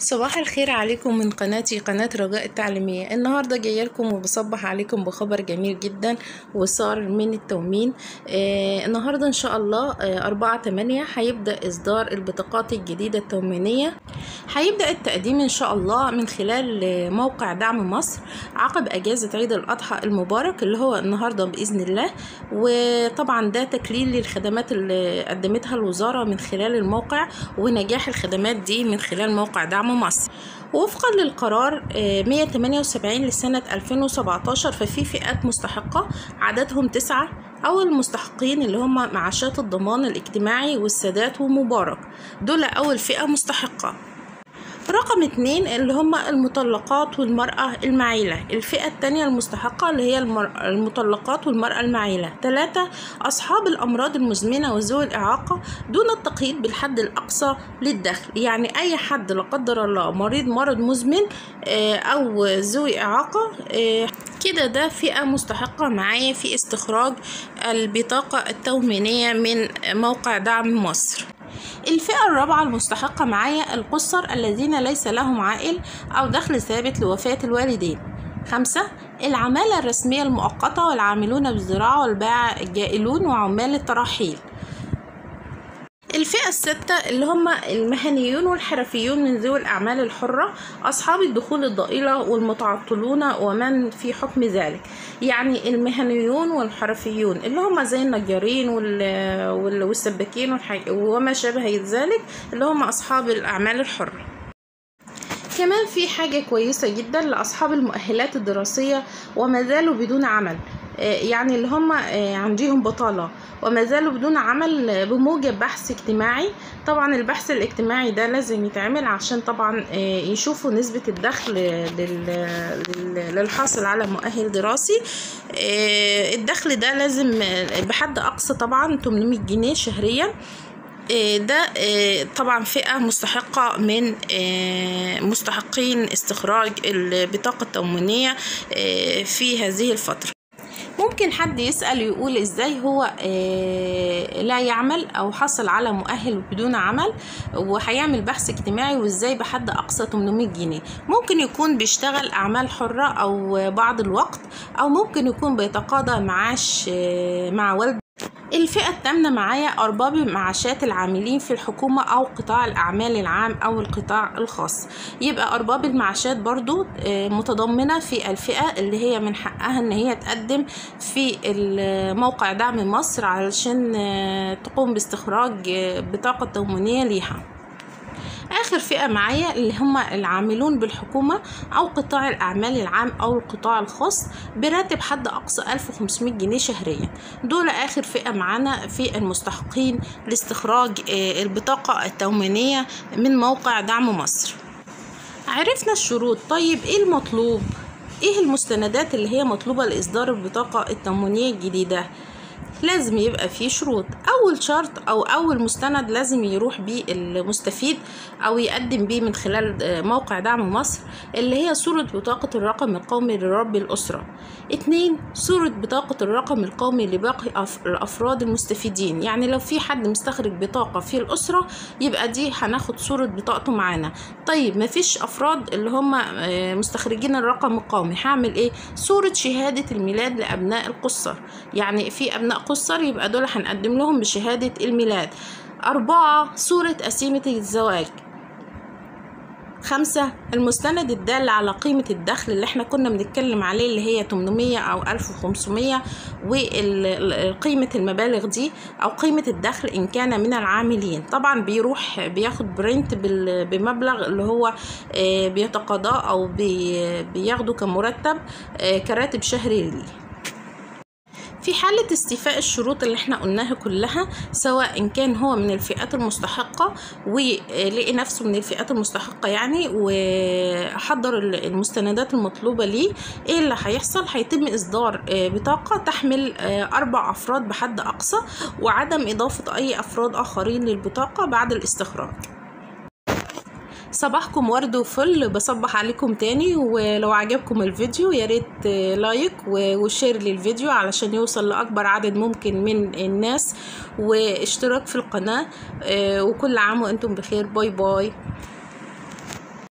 صباح الخير عليكم من قناتي قناة رجاء التعليمية النهاردة جاية لكم وبصبح عليكم بخبر جميل جدا وصار من التومين آه النهاردة إن شاء الله آه أربعة تمانية هيبدأ إصدار البطاقات الجديدة التومينية هيبدأ التقديم إن شاء الله من خلال آه موقع دعم مصر عقب أجازة عيد الأضحى المبارك اللي هو النهاردة بإذن الله وطبعا ده تكليل للخدمات اللي قدمتها الوزارة من خلال الموقع ونجاح الخدمات دي من خلال موقع دعم مصر وفقا للقرار 178 لسنة 2017 ففي فئات مستحقة عددهم تسعة أو المستحقين اللي هم معاشات الضمان الاجتماعي والسادات ومبارك دول أول فئة مستحقة رقم اتنين اللي هم المطلقات والمرأة المعيلة الفئة التانية المستحقة اللي هي المطلقات والمرأة المعيلة ثلاثة أصحاب الأمراض المزمنة وذوي الإعاقة دون التقييد بالحد الأقصى للدخل يعني أي حد لا قدر الله مريض مرض مزمن أو ذوي إعاقة كده ده فئة مستحقة معايا في استخراج البطاقة التومينية من موقع دعم مصر الفئة الرابعة المستحقة معايا القُصّر الذين ليس لهم عائل أو دخل ثابت لوفاة الوالدين خمسة العمالة الرسمية المؤقتة والعاملون بالزراعة والباعة الجائلون وعمال التراحيل الفئة الستة اللي هم المهنيون والحرفيون من ذوي الأعمال الحرة أصحاب الدخول الضئيلة والمتعطلون ومن في حكم ذلك يعني المهنيون والحرفيون اللي هم زي النجارين والسباكين وما شابه ذلك اللي هم أصحاب الأعمال الحرة كمان في حاجة كويسة جدا لأصحاب المؤهلات الدراسية وما زالوا بدون عمل يعني اللي هم عندهم بطالة وما زالوا بدون عمل بموجب بحث اجتماعي طبعا البحث الاجتماعي ده لازم يتعمل عشان طبعا يشوفوا نسبة الدخل للحاصل على مؤهل دراسي الدخل ده لازم بحد أقصى طبعا 800 جنيه شهريا ده طبعا فئة مستحقة من مستحقين استخراج البطاقة التومينية في هذه الفترة ممكن حد يسأل يقول ازاي هو لا يعمل او حصل على مؤهل بدون عمل وهيعمل بحث اجتماعي وازاي بحد اقصى 800 جنيه ممكن يكون بيشتغل اعمال حرة او بعض الوقت او ممكن يكون بيتقاضى معاش مع والده الفئة الثامنة معايا أرباب معاشات العاملين في الحكومة أو قطاع الأعمال العام أو القطاع الخاص يبقى أرباب المعاشات برضو متضمنة في الفئة اللي هي من حقها إن هي تقدم في موقع دعم مصر علشان تقوم باستخراج بطاقة تومينية ليها اخر فئه معايا اللي هم العاملون بالحكومه او قطاع الاعمال العام او القطاع الخاص براتب حد اقصى 1500 جنيه شهريا دول اخر فئه معانا في المستحقين لاستخراج البطاقه التومينيه من موقع دعم مصر عرفنا الشروط طيب ايه المطلوب ايه المستندات اللي هي مطلوبه لاصدار البطاقه التومينيه الجديده لازم يبقى فيه شروط اول شرط او اول مستند لازم يروح بيه المستفيد او يقدم بيه من خلال موقع دعم مصر اللي هي صورة بطاقة الرقم القومي لرب الأسرة اتنين صورة بطاقة الرقم القومي لباقي الأفراد المستفيدين يعني لو في حد مستخرج بطاقة في الأسرة يبقى دي هناخد صورة بطاقته معانا طيب مفيش أفراد اللي هم مستخرجين الرقم القومي هعمل ايه صورة شهادة الميلاد لأبناء القُصّر يعني في أبناء قُصّر يبقى دول هنقدم لهم بشهادة الميلاد أربعة صورة قسيمة الزواج خمسة المستند الدال على قيمة الدخل اللي احنا كنا بنتكلم عليه اللي هي 800 أو 1500 وقيمة المبالغ دي أو قيمة الدخل إن كان من العاملين طبعا بيروح بياخد برنت بمبلغ اللي هو بيتقاضاه أو بياخده كمرتب كراتب شهري ليه في حالة استيفاء الشروط اللي احنا قلناها كلها سواء إن كان هو من الفئات المستحقة ولقي نفسه من الفئات المستحقة يعني وحضر المستندات المطلوبة ليه ايه اللي هيحصل هيتم إصدار بطاقة تحمل أربع أفراد بحد أقصى وعدم إضافة أي أفراد آخرين للبطاقة بعد الاستخراج صباحكم ورد وفل بصبح عليكم تاني ولو عجبكم الفيديو يا ريت لايك وشير للفيديو علشان يوصل لاكبر عدد ممكن من الناس واشتراك في القناه وكل عام وانتم بخير باي باي